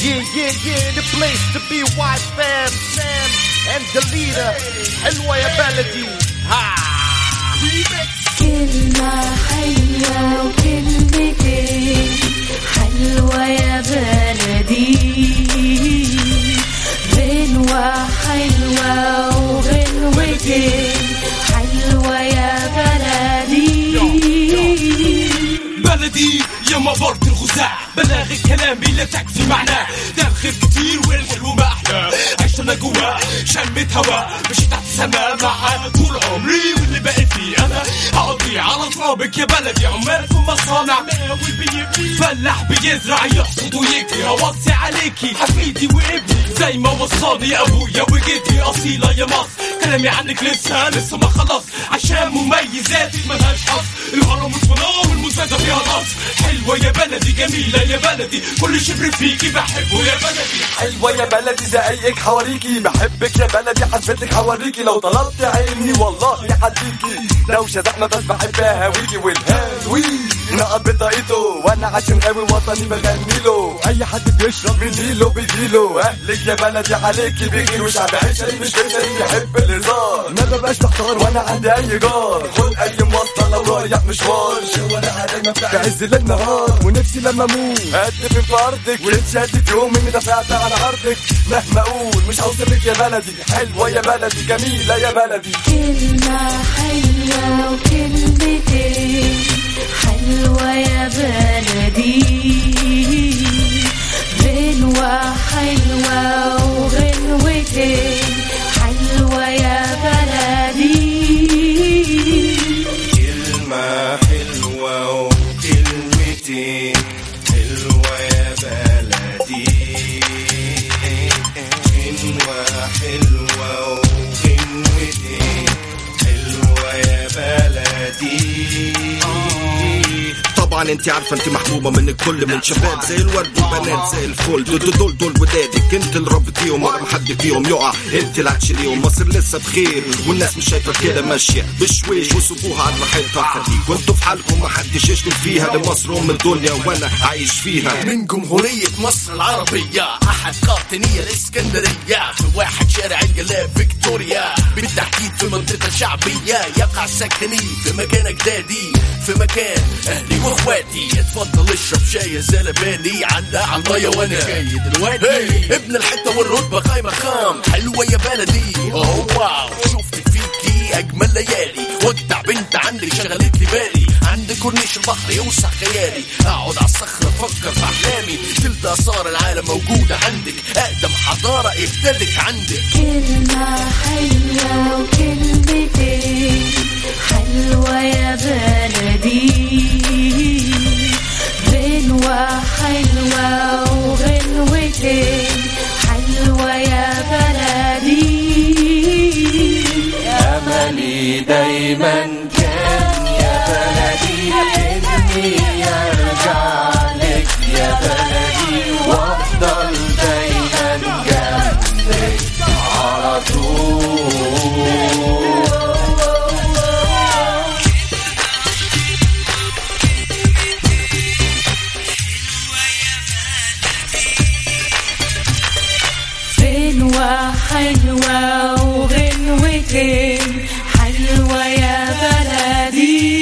Yeah, yeah, yeah, the place to be white fam, Sam, and the leader, حلوة يا بلدي ها كلمة حلوة وكلمتين حلوة يا بلدي غنوة حلوة وغنوتين حلوة يا بلدي بلدي يا مبارة الغزاة بلاغ الكلام لا تكفي معناه ده الخير كتير والحلو ما احلى عشت انا جواه شميت هوا مشيت تحت السماء معاه طول عمري واللي باقي فيه انا هقضي على ترابك يا بلدي عمال في مصانع مقاول بيبني فلاح بيزرع يحصد ويجري اوصي عليكي حفيدي وابني زي ما وصاني ابويا وجدي اصيله يا مصر كلامي عنك لسه لسه ما خلص عشان مميزاتك ملهاش حظ الهرم والفضاء والمزازه فيها نص حلوه يا بلدي جميله يا بلدي كل شبر فيكي بحبه يا بلدي حلوة يا بلدي زقايقك حواريكي بحبك يا بلدي حسبتك حوريكي لو طلبت عيني والله حديكي دوشة زحمة بس بحب اهاويكي والهاوي نقط بطاقته وانا عشان غاوي وطني بغني له اي حد بيشرب من ديله بيجيله اهلك يا بلدي عليكي بيجي وشعب عشري مش عشري بيحب الهزار ما ببقاش محتار وانا عندي اي جار خد اي مواصلة لو رايح مشوار شوارع دايما في عز الليل نهار ونفسي لما اموت ادفن في ارضك واتشدد في يوم اني دفعت على عرضك مهما اقول مش هوصفك يا بلدي حلوة يا بلدي جميلة يا بلدي كلمة حلوة وكلمتين حلوة يا بلدي غنوة حلوة وغنوتين حلوة يا بلدي كلمة حلوة وكلمتين حلوة يا بلدي غنوة حلوة وغنوتين حلوة يا بلدي طبعا انت عارفه انت محبوبه من الكل من شباب زي الورد وبنات زي الفل دول دول دول, دول ودادك انت اللي ربيتيهم ولا حد فيهم يقع انت اللي هتشيليهم مصر لسه بخير والناس مش شايفه كده ماشيه بشويش وسيبوها على راحتها خليك وانتوا في حالكم محدش يشتم فيها دي مصر ام الدنيا وانا عايش فيها من جمهورية مصر العربية أحد قاطنية الإسكندرية في واحد شارع الجلاب فيكتوريا بالتحديد في منطقة شعبية يقع سكني في مكان أجدادي في مكان أهلي وإخواتي اتفضل اشرب شاي يا زلباني عندها على المية وأنا جاي دلوقتي hey. ابن الحتة والرتبة قايمة مقام حلوة يا بلدي أوه واو شفت فيكي أجمل ليالي واجدع بنت عندك شغلت لي بالي عند كورنيش البحر يوسع خيالي اقعد على الصخرة افكر في احلامي تلت اثار العالم موجودة عندك اقدم حضارة ابتدت عندك كلمة حلوة وكلمتين حلوة يا بلدي غنوة حلوة وغنوتين حلوة يا بلدي أملي دايما كان يا بلدي إني أرجع لك يا بلدي وأفضل دايما جنبك على طول غنوة حلوة وغنوتين حلوة يا بلدي